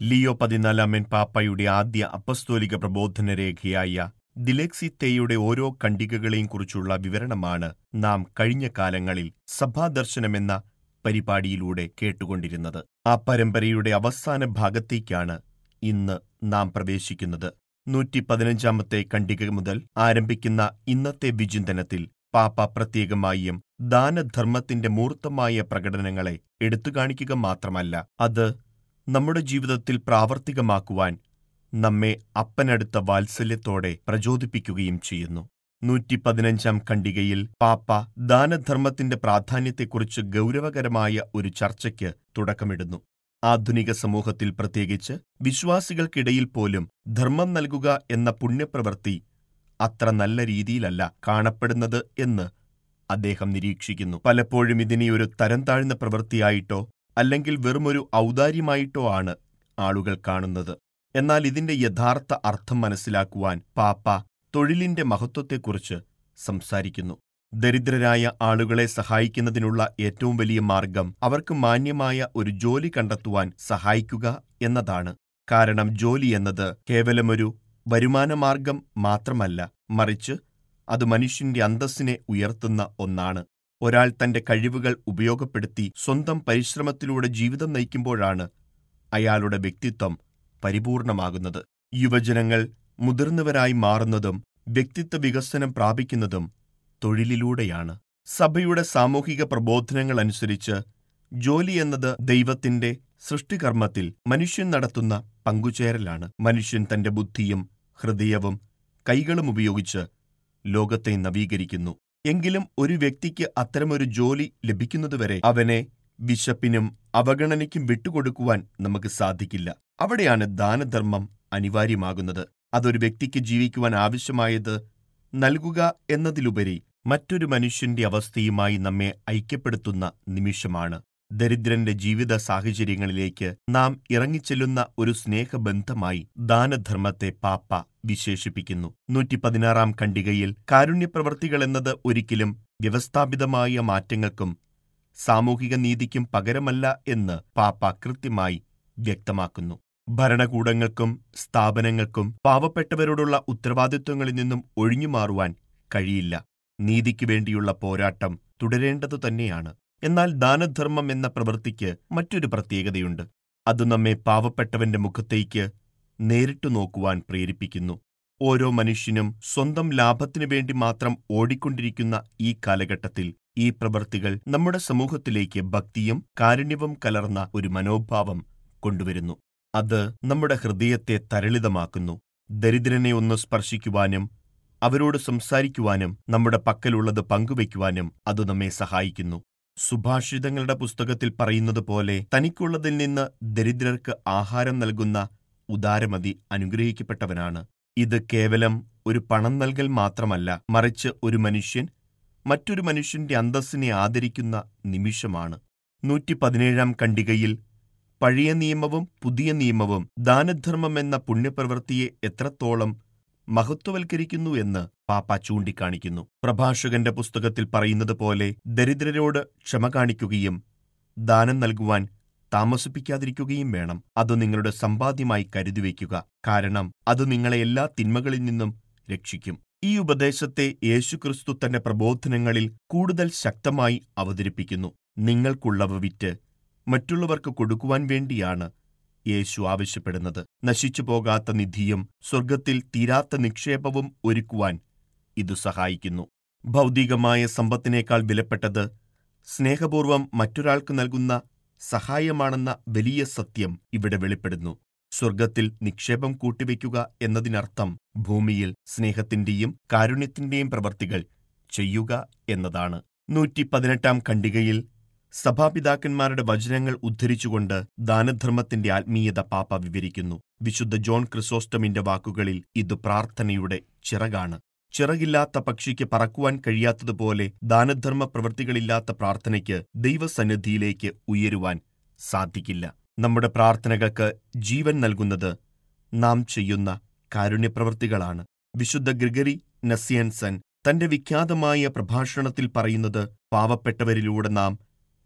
Leo പതിനാലാമൻ പാപ്പയുടെ ആദ്യ അപ്പസ്തോലിക പ്രബോധന രേഖയായ ദിലെക്സിത്തേയുടെ ഓരോ ഖണ്ഡികകളെയും കുറിച്ചുള്ള വിവരണമാണ് നാം കഴിഞ്ഞ കാലങ്ങളിൽ സഭാദർശനമെന്ന പരിപാടിയിലൂടെ കേട്ടുകൊണ്ടിരുന്നത് ആ പരമ്പരയുടെ അവസാന ഭാഗത്തേക്കാണ് ഇന്ന് നാം പ്രവേശിക്കുന്നത് നൂറ്റി പതിനഞ്ചാമത്തെ ഖണ്ഡിക മുതൽ ആരംഭിക്കുന്ന ഇന്നത്തെ വിചിന്തനത്തിൽ പാപ്പ പ്രത്യേകമായും ദാനധർമ്മത്തിന്റെ മൂർത്തമായ പ്രകടനങ്ങളെ എടുത്തുകാണിക്കുക മാത്രമല്ല അത് നമ്മുടെ ജീവിതത്തിൽ പ്രാവർത്തികമാക്കുവാൻ നമ്മെ അപ്പനടുത്ത വാത്സല്യത്തോടെ പ്രചോദിപ്പിക്കുകയും ചെയ്യുന്നു നൂറ്റി പതിനഞ്ചാം ഖണ്ഡികയിൽ പാപ്പ ദാനധർമ്മത്തിന്റെ പ്രാധാന്യത്തെക്കുറിച്ച് ഗൗരവകരമായ ഒരു ചർച്ചയ്ക്ക് തുടക്കമിടുന്നു ആധുനിക സമൂഹത്തിൽ പ്രത്യേകിച്ച് വിശ്വാസികൾക്കിടയിൽ പോലും ധർമ്മം നൽകുക എന്ന പുണ്യപ്രവൃത്തി അത്ര നല്ല രീതിയിലല്ല കാണപ്പെടുന്നത് എന്ന് അദ്ദേഹം നിരീക്ഷിക്കുന്നു പലപ്പോഴും ഇതിനെ ഒരു തരം താഴ്ന്ന പ്രവൃത്തിയായിട്ടോ അല്ലെങ്കിൽ വെറുമൊരു ഔദാര്യമായിട്ടോ ആണ് ആളുകൾ കാണുന്നത് എന്നാൽ ഇതിന്റെ യഥാർത്ഥ അർത്ഥം മനസ്സിലാക്കുവാൻ പാപ്പ തൊഴിലിന്റെ മഹത്വത്തെക്കുറിച്ച് സംസാരിക്കുന്നു ദരിദ്രരായ ആളുകളെ സഹായിക്കുന്നതിനുള്ള ഏറ്റവും വലിയ മാർഗം അവർക്ക് മാന്യമായ ഒരു ജോലി കണ്ടെത്തുവാൻ സഹായിക്കുക എന്നതാണ് കാരണം ജോലി എന്നത് കേവലമൊരു വരുമാനമാർഗം മാത്രമല്ല മറിച്ച് അത് മനുഷ്യന്റെ അന്തസ്സിനെ ഉയർത്തുന്ന ഒന്നാണ് ഒരാൾ തന്റെ കഴിവുകൾ ഉപയോഗപ്പെടുത്തി സ്വന്തം പരിശ്രമത്തിലൂടെ ജീവിതം നയിക്കുമ്പോഴാണ് അയാളുടെ വ്യക്തിത്വം പരിപൂർണമാകുന്നത് യുവജനങ്ങൾ മുതിർന്നവരായി മാറുന്നതും വ്യക്തിത്വ വികസനം പ്രാപിക്കുന്നതും തൊഴിലിലൂടെയാണ് സഭയുടെ സാമൂഹിക പ്രബോധനങ്ങൾ അനുസരിച്ച് ജോലി എന്നത് ദൈവത്തിന്റെ സൃഷ്ടികർമ്മത്തിൽ മനുഷ്യൻ നടത്തുന്ന പങ്കുചേരലാണ് മനുഷ്യൻ തന്റെ ബുദ്ധിയും ഹൃദയവും കൈകളും ഉപയോഗിച്ച് ലോകത്തെ നവീകരിക്കുന്നു എങ്കിലും ഒരു വ്യക്തിക്ക് അത്തരമൊരു ജോലി ലഭിക്കുന്നതുവരെ അവനെ വിശപ്പിനും അവഗണനയ്ക്കും വിട്ടുകൊടുക്കുവാൻ നമുക്ക് സാധിക്കില്ല അവിടെയാണ് ദാനധർമ്മം അനിവാര്യമാകുന്നത് അതൊരു വ്യക്തിക്ക് ജീവിക്കുവാൻ ആവശ്യമായത് നൽകുക എന്നതിലുപരി മറ്റൊരു മനുഷ്യന്റെ അവസ്ഥയുമായി നമ്മെ ഐക്യപ്പെടുത്തുന്ന നിമിഷമാണ് ദരിദ്രന്റെ ജീവിത സാഹചര്യങ്ങളിലേക്ക് നാം ഇറങ്ങിച്ചെല്ലുന്ന ഒരു സ്നേഹബന്ധമായി ദാനധർമ്മത്തെ പാപ്പ വിശേഷിപ്പിക്കുന്നു നൂറ്റി പതിനാറാം ഖണ്ഡികയിൽ കാരുണ്യപ്രവർത്തികൾ എന്നത് ഒരിക്കലും വ്യവസ്ഥാപിതമായ മാറ്റങ്ങൾക്കും സാമൂഹിക നീതിക്കും പകരമല്ല എന്ന് പാപ്പ കൃത്യമായി വ്യക്തമാക്കുന്നു ഭരണകൂടങ്ങൾക്കും സ്ഥാപനങ്ങൾക്കും പാവപ്പെട്ടവരോടുള്ള ഉത്തരവാദിത്വങ്ങളിൽ നിന്നും ഒഴിഞ്ഞുമാറുവാൻ കഴിയില്ല നീതിക്കു വേണ്ടിയുള്ള പോരാട്ടം തുടരേണ്ടതു തന്നെയാണ് എന്നാൽ ദാനധർമ്മം എന്ന പ്രവൃത്തിക്ക് മറ്റൊരു പ്രത്യേകതയുണ്ട് അത് നമ്മെ പാവപ്പെട്ടവന്റെ മുഖത്തേക്ക് നേരിട്ടു നോക്കുവാൻ പ്രേരിപ്പിക്കുന്നു ഓരോ മനുഷ്യനും സ്വന്തം ലാഭത്തിനു വേണ്ടി മാത്രം ഓടിക്കൊണ്ടിരിക്കുന്ന ഈ കാലഘട്ടത്തിൽ ഈ പ്രവൃത്തികൾ നമ്മുടെ സമൂഹത്തിലേക്ക് ഭക്തിയും കാരുണ്യവും കലർന്ന ഒരു മനോഭാവം കൊണ്ടുവരുന്നു അത് നമ്മുടെ ഹൃദയത്തെ തരളിതമാക്കുന്നു ദരിദ്രനെ ഒന്ന് സ്പർശിക്കുവാനും അവരോട് സംസാരിക്കുവാനും നമ്മുടെ പക്കലുള്ളത് പങ്കുവയ്ക്കുവാനും അത് നമ്മെ സഹായിക്കുന്നു സുഭാഷിതങ്ങളുടെ പുസ്തകത്തിൽ പറയുന്നത് പോലെ തനിക്കുള്ളതിൽ നിന്ന് ദരിദ്രർക്ക് ആഹാരം നൽകുന്ന ഉദാരമതി അനുഗ്രഹിക്കപ്പെട്ടവനാണ് ഇത് കേവലം ഒരു പണം നൽകൽ മാത്രമല്ല മറിച്ച് ഒരു മനുഷ്യൻ മറ്റൊരു മനുഷ്യന്റെ അന്തസ്സിനെ ആദരിക്കുന്ന നിമിഷമാണ് നൂറ്റി പതിനേഴാം ഖണ്ഡികയിൽ പഴയ നിയമവും പുതിയ നിയമവും ദാനധർമ്മം എന്ന പുണ്യപ്രവൃത്തിയെ എത്രത്തോളം മഹത്വവൽക്കരിക്കുന്നു എന്ന് പാപ്പ ചൂണ്ടിക്കാണിക്കുന്നു പ്രഭാഷകന്റെ പുസ്തകത്തിൽ പറയുന്നത് പോലെ ദരിദ്രരോട് ക്ഷമ കാണിക്കുകയും ദാനം നൽകുവാൻ താമസിപ്പിക്കാതിരിക്കുകയും വേണം അത് നിങ്ങളുടെ സമ്പാദ്യമായി കരുതിവെക്കുക കാരണം അത് നിങ്ങളെ എല്ലാ തിന്മകളിൽ നിന്നും രക്ഷിക്കും ഈ ഉപദേശത്തെ യേശുക്രിസ്തു തന്റെ പ്രബോധനങ്ങളിൽ കൂടുതൽ ശക്തമായി അവതരിപ്പിക്കുന്നു നിങ്ങൾക്കുള്ളവ വിറ്റ് മറ്റുള്ളവർക്ക് കൊടുക്കുവാൻ വേണ്ടിയാണ് യേശു ആവശ്യപ്പെടുന്നത് നശിച്ചു പോകാത്ത നിധിയും സ്വർഗത്തിൽ തീരാത്ത നിക്ഷേപവും ഒരുക്കുവാൻ ഇതു സഹായിക്കുന്നു ഭൗതികമായ സമ്പത്തിനേക്കാൾ വിലപ്പെട്ടത് സ്നേഹപൂർവം മറ്റൊരാൾക്ക് നൽകുന്ന സഹായമാണെന്ന വലിയ സത്യം ഇവിടെ വെളിപ്പെടുന്നു സ്വർഗത്തിൽ നിക്ഷേപം കൂട്ടിവെക്കുക എന്നതിനർത്ഥം ഭൂമിയിൽ സ്നേഹത്തിന്റെയും കാരുണ്യത്തിന്റെയും പ്രവർത്തികൾ ചെയ്യുക എന്നതാണ് നൂറ്റി പതിനെട്ടാം ഖണ്ഡികയിൽ സഭാപിതാക്കന്മാരുടെ വചനങ്ങൾ ഉദ്ധരിച്ചുകൊണ്ട് ദാനധർമ്മത്തിന്റെ ആത്മീയത പാപ്പ വിവരിക്കുന്നു വിശുദ്ധ ജോൺ ക്രിസോസ്റ്റമിന്റെ വാക്കുകളിൽ ഇത് പ്രാർത്ഥനയുടെ ചിറകാണ് ചിറകില്ലാത്ത പക്ഷിക്ക് പറക്കുവാൻ കഴിയാത്തതുപോലെ ദാനധർമ്മ പ്രവൃത്തികളില്ലാത്ത പ്രാർത്ഥനയ്ക്ക് ദൈവസന്നിധിയിലേക്ക് ഉയരുവാൻ സാധിക്കില്ല നമ്മുടെ പ്രാർത്ഥനകൾക്ക് ജീവൻ നൽകുന്നത് നാം ചെയ്യുന്ന കാരുണ്യപ്രവൃത്തികളാണ് വിശുദ്ധ ഗ്രിഗറി നസിയൻസൻ തന്റെ വിഖ്യാതമായ പ്രഭാഷണത്തിൽ പറയുന്നത് പാവപ്പെട്ടവരിലൂടെ നാം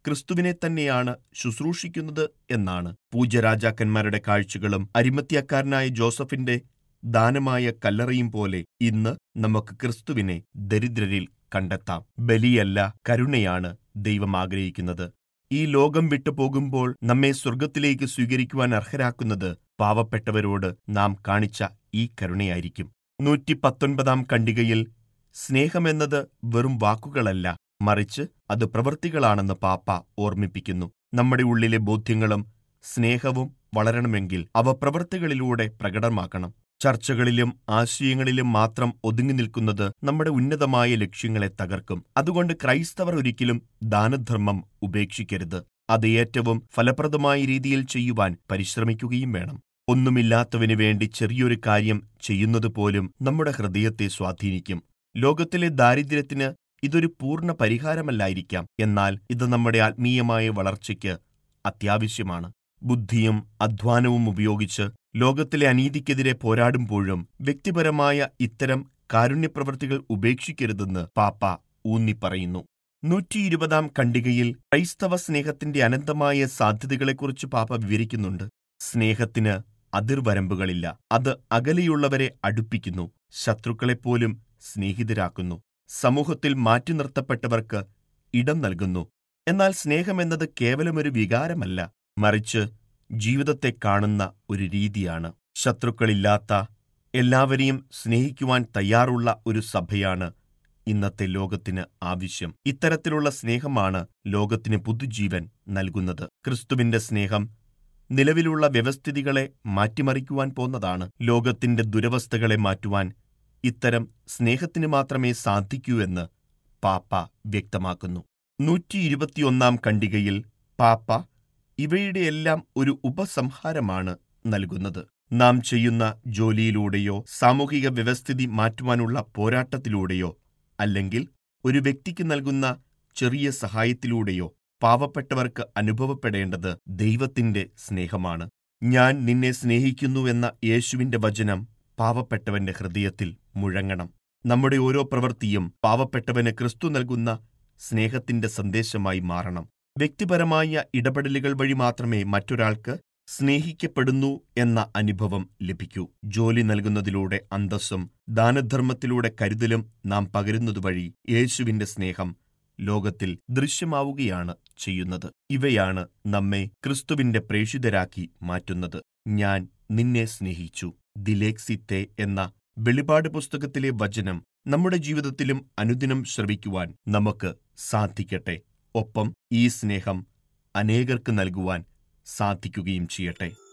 ക്രിസ്തുവിനെ തന്നെയാണ് ശുശ്രൂഷിക്കുന്നത് എന്നാണ് പൂജ്യരാജാക്കന്മാരുടെ കാഴ്ചകളും അരിമത്യക്കാരനായ ജോസഫിന്റെ ദാനമായ കല്ലറയും പോലെ ഇന്ന് നമുക്ക് ക്രിസ്തുവിനെ ദരിദ്രരിൽ കണ്ടെത്താം ബലിയല്ല കരുണയാണ് ദൈവം ആഗ്രഹിക്കുന്നത് ഈ ലോകം വിട്ടു പോകുമ്പോൾ നമ്മെ സ്വർഗത്തിലേക്ക് സ്വീകരിക്കുവാൻ അർഹരാക്കുന്നത് പാവപ്പെട്ടവരോട് നാം കാണിച്ച ഈ കരുണയായിരിക്കും നൂറ്റി പത്തൊൻപതാം ഖണ്ഡികയിൽ സ്നേഹമെന്നത് വെറും വാക്കുകളല്ല മറിച്ച് അത് പ്രവൃത്തികളാണെന്ന് പാപ്പ ഓർമ്മിപ്പിക്കുന്നു നമ്മുടെ ഉള്ളിലെ ബോധ്യങ്ങളും സ്നേഹവും വളരണമെങ്കിൽ അവ പ്രവൃത്തികളിലൂടെ പ്രകടമാക്കണം ചർച്ചകളിലും ആശയങ്ങളിലും മാത്രം ഒതുങ്ങി നിൽക്കുന്നത് നമ്മുടെ ഉന്നതമായ ലക്ഷ്യങ്ങളെ തകർക്കും അതുകൊണ്ട് ക്രൈസ്തവർ ഒരിക്കലും ദാനധർമ്മം ഉപേക്ഷിക്കരുത് അത് ഏറ്റവും ഫലപ്രദമായ രീതിയിൽ ചെയ്യുവാൻ പരിശ്രമിക്കുകയും വേണം ഒന്നുമില്ലാത്തവനു വേണ്ടി ചെറിയൊരു കാര്യം ചെയ്യുന്നതുപോലും നമ്മുടെ ഹൃദയത്തെ സ്വാധീനിക്കും ലോകത്തിലെ ദാരിദ്ര്യത്തിന് ഇതൊരു പൂർണ്ണ പരിഹാരമല്ലായിരിക്കാം എന്നാൽ ഇത് നമ്മുടെ ആത്മീയമായ വളർച്ചയ്ക്ക് അത്യാവശ്യമാണ് ബുദ്ധിയും അധ്വാനവും ഉപയോഗിച്ച് ലോകത്തിലെ അനീതിക്കെതിരെ പോരാടുമ്പോഴും വ്യക്തിപരമായ ഇത്തരം കാരുണ്യപ്രവൃത്തികൾ ഉപേക്ഷിക്കരുതെന്ന് പാപ്പ ഊന്നിപ്പറയുന്നു നൂറ്റി ഇരുപതാം ഖണ്ഡികയിൽ ക്രൈസ്തവ സ്നേഹത്തിന്റെ അനന്തമായ സാധ്യതകളെക്കുറിച്ച് പാപ്പ വിവരിക്കുന്നുണ്ട് സ്നേഹത്തിന് അതിർവരമ്പുകളില്ല അത് അകലെയുള്ളവരെ അടുപ്പിക്കുന്നു ശത്രുക്കളെപ്പോലും സ്നേഹിതരാക്കുന്നു സമൂഹത്തിൽ മാറ്റി നിർത്തപ്പെട്ടവർക്ക് ഇടം നൽകുന്നു എന്നാൽ സ്നേഹമെന്നത് കേവലമൊരു വികാരമല്ല മറിച്ച് ജീവിതത്തെ കാണുന്ന ഒരു രീതിയാണ് ശത്രുക്കളില്ലാത്ത എല്ലാവരെയും സ്നേഹിക്കുവാൻ തയ്യാറുള്ള ഒരു സഭയാണ് ഇന്നത്തെ ലോകത്തിന് ആവശ്യം ഇത്തരത്തിലുള്ള സ്നേഹമാണ് ലോകത്തിന് പുതുജീവൻ നൽകുന്നത് ക്രിസ്തുവിന്റെ സ്നേഹം നിലവിലുള്ള വ്യവസ്ഥിതികളെ മാറ്റിമറിക്കുവാൻ പോന്നതാണ് ലോകത്തിന്റെ ദുരവസ്ഥകളെ മാറ്റുവാൻ ഇത്തരം സ്നേഹത്തിന് മാത്രമേ സാധിക്കൂ എന്ന് പാപ്പ വ്യക്തമാക്കുന്നു നൂറ്റി ഇരുപത്തിയൊന്നാം ഖണ്ഡികയിൽ പാപ്പ ഇവയുടെയെല്ലാം ഒരു ഉപസംഹാരമാണ് നൽകുന്നത് നാം ചെയ്യുന്ന ജോലിയിലൂടെയോ സാമൂഹിക വ്യവസ്ഥിതി മാറ്റുവാനുള്ള പോരാട്ടത്തിലൂടെയോ അല്ലെങ്കിൽ ഒരു വ്യക്തിക്ക് നൽകുന്ന ചെറിയ സഹായത്തിലൂടെയോ പാവപ്പെട്ടവർക്ക് അനുഭവപ്പെടേണ്ടത് ദൈവത്തിന്റെ സ്നേഹമാണ് ഞാൻ നിന്നെ സ്നേഹിക്കുന്നുവെന്ന യേശുവിന്റെ വചനം പാവപ്പെട്ടവന്റെ ഹൃദയത്തിൽ മുഴങ്ങണം നമ്മുടെ ഓരോ പ്രവൃത്തിയും പാവപ്പെട്ടവന് ക്രിസ്തു നൽകുന്ന സ്നേഹത്തിന്റെ സന്ദേശമായി മാറണം വ്യക്തിപരമായ ഇടപെടലുകൾ വഴി മാത്രമേ മറ്റൊരാൾക്ക് സ്നേഹിക്കപ്പെടുന്നു എന്ന അനുഭവം ലഭിക്കൂ ജോലി നൽകുന്നതിലൂടെ അന്തസ്സും ദാനധർമ്മത്തിലൂടെ കരുതലും നാം പകരുന്നതുവഴി യേശുവിന്റെ സ്നേഹം ലോകത്തിൽ ദൃശ്യമാവുകയാണ് ചെയ്യുന്നത് ഇവയാണ് നമ്മെ ക്രിസ്തുവിന്റെ പ്രേഷിതരാക്കി മാറ്റുന്നത് ഞാൻ നിന്നെ സ്നേഹിച്ചു ദിലേക്സിത്തെ എന്ന വെളിപാട് പുസ്തകത്തിലെ വചനം നമ്മുടെ ജീവിതത്തിലും അനുദിനം ശ്രവിക്കുവാൻ നമുക്ക് സാധിക്കട്ടെ ഒപ്പം ഈ സ്നേഹം അനേകർക്ക് നൽകുവാൻ സാധിക്കുകയും ചെയ്യട്ടെ